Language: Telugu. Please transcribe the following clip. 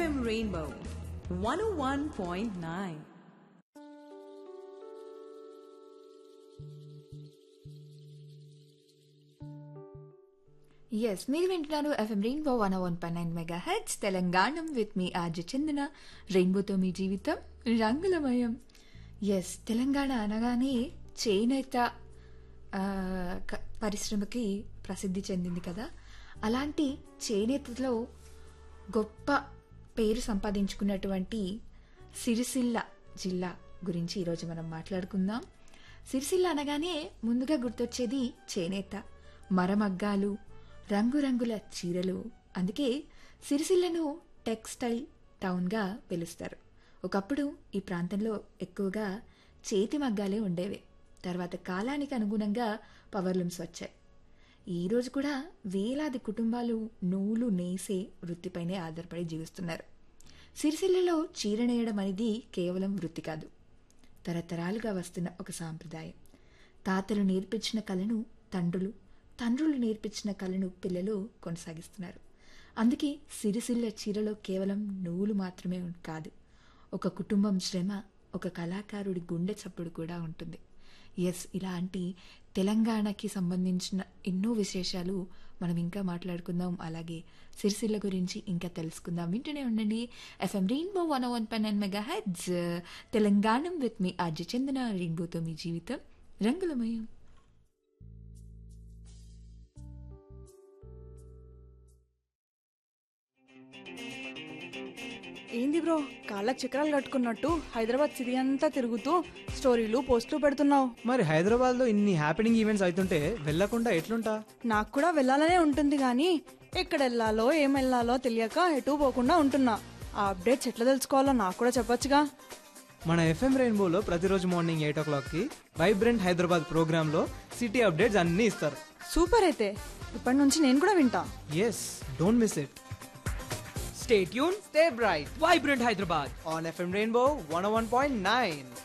FM Rainbow 101.9. ఎస్ మీరు వింటున్నారు ఎఫ్ఎం రెయిన్బో వన్ వన్ పై nine mega heads Telangana with me RJ చెందిన రెయిన్బోతో మీ జీవితం రంగులమయం ఎస్ తెలంగాణ అనగానే చేనేత ఆ, క- పరిశ్రమకి ప్రసిద్ధి చెందింది కదా అలాంటి చేనేతలో గొప్ప పేరు సంపాదించుకున్నటువంటి సిరిసిల్ల జిల్లా గురించి ఈరోజు మనం మాట్లాడుకుందాం సిరిసిల్ల అనగానే ముందుగా గుర్తొచ్చేది చేనేత మరమగ్గాలు రంగురంగుల చీరలు అందుకే సిరిసిల్లను టెక్స్టైల్ టౌన్గా పిలుస్తారు ఒకప్పుడు ఈ ప్రాంతంలో ఎక్కువగా చేతి మగ్గాలే ఉండేవి తర్వాత కాలానికి అనుగుణంగా పవర్లూమ్స్ వచ్చాయి ఈ రోజు కూడా వేలాది కుటుంబాలు నూలు నేసే వృత్తిపైనే ఆధారపడి జీవిస్తున్నారు సిరిసిల్లలో చీర నేయడం అనేది కేవలం వృత్తి కాదు తరతరాలుగా వస్తున్న ఒక సాంప్రదాయం తాతలు నేర్పించిన కళను తండ్రులు తండ్రులు నేర్పించిన కళను పిల్లలు కొనసాగిస్తున్నారు అందుకే సిరిసిల్ల చీరలో కేవలం నువ్వులు మాత్రమే ఉం- కాదు ఒక కుటుంబం శ్రమ ఒక కళాకారుడి గుండె చప్పుడు కూడా ఉంటుంది ఎస్ ఇలాంటి తెలంగాణకి సంబంధించిన ఎన్నో విశేషాలు మనం ఇంకా మాట్లాడుకుందాం అలాగే సిరిసిల్ల గురించి ఇంకా తెలుసుకుందాం వింటూనే ఉండండి ఎఫ్ఎం రెయిన్బో వన్ వన్ పై nine mega heads Telangana with me అజ్జ చెందిన రెయిన్బోతో మీ జీవితం రంగులమయం ఏంది బ్రో కాళ్ళకి చక్రాలు కట్టుకున్నట్టు హైదరాబాద్ సిటీ అంతా తిరుగుతూ స్టోరీలు పోస్టులు పెడుతున్నావు మరి హైదరాబాద్ లో ఇన్ని హ్యాపెనింగ్ ఈవెంట్స్ అవుతుంటే వెళ్ళకుండా ఎట్లుంటా నాకు కూడా వెళ్ళాలనే ఉంటుంది కానీ ఎక్కడ వెళ్ళాలో ఏం వెళ్ళాలో తెలియక ఎటు పోకుండా ఉంటున్నా ఆ అప్డేట్స్ ఎట్లా తెలుసుకోవాలో నాకు కూడా చెప్పొచ్చుగా మన ఎఫ్ఎం రెయిన్బోలో ప్రతిరోజు మార్నింగ్ ఎయిట్ ఓ క్లాక్ కి వైబ్రెంట్ హైదరాబాద్ ప్రోగ్రామ్ లో సిటీ అప్డేట్స్ అన్ని ఇస్తారు సూపర్ అయితే ఇప్పటి నుంచి నేను కూడా వింటా yes don't miss it Stay tuned, stay bright Vibrant Hyderabad. On FM rainbow one one point nine